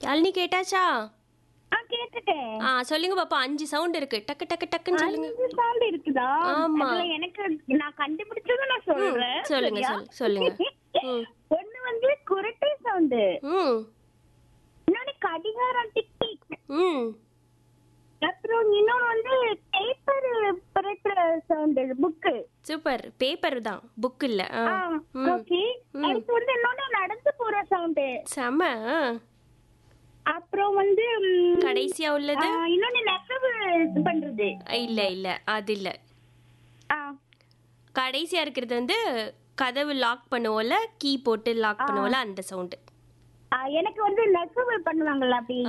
யாழினி கேட்டாச்சா ஆ கேட்டுட்டேன் ஆ சொல்லுங்க பாப்பா அஞ்சு சவுண்ட் இருக்கு டக்கு டக்கு டக்குன்னு சொல்லுங்க அஞ்சு sound இருக்குதா ஆமா. அதுல எனக்கு நான் கண்டுபிடிச்சத நான் சொல்றேன் சொல்லுங்க, சரியா? சொல்லு- சொல்லுங்க. ம். ஒண்ணு வந்து குரட்டை சவுண்டு ம் இன்னொன்னு கடிகாரம் டிக் டிக் ம் அப்புறம் இன்னொன்னு வந்து பேப்பர் புரட்டுற சவுண்டு புக்கு சூப்பர் பேப்பர் தான் புக் இல்ல ஆ. ம். ஓகே அடுத்து வந்து இன்னொன்னு நடந்து போற சவுண்டு செம ஆ. அப்புறம் வந்து ம், கடைசியா உள்ளது ஆ, இன்னொன்னு நெசவு இது பண்றது இல்ல இல்ல அது இல்ல ஆ கடைசியா இருக்கிறது வந்து கதவு லாக் பண்ணுவோம்ல கீ போட்டு லாக் பண்ணுவோம்ல அந்த சவுண்டு ஆ, எனக்கு வந்து நெசவு பண்ணுவாங்கல்ல அப்படி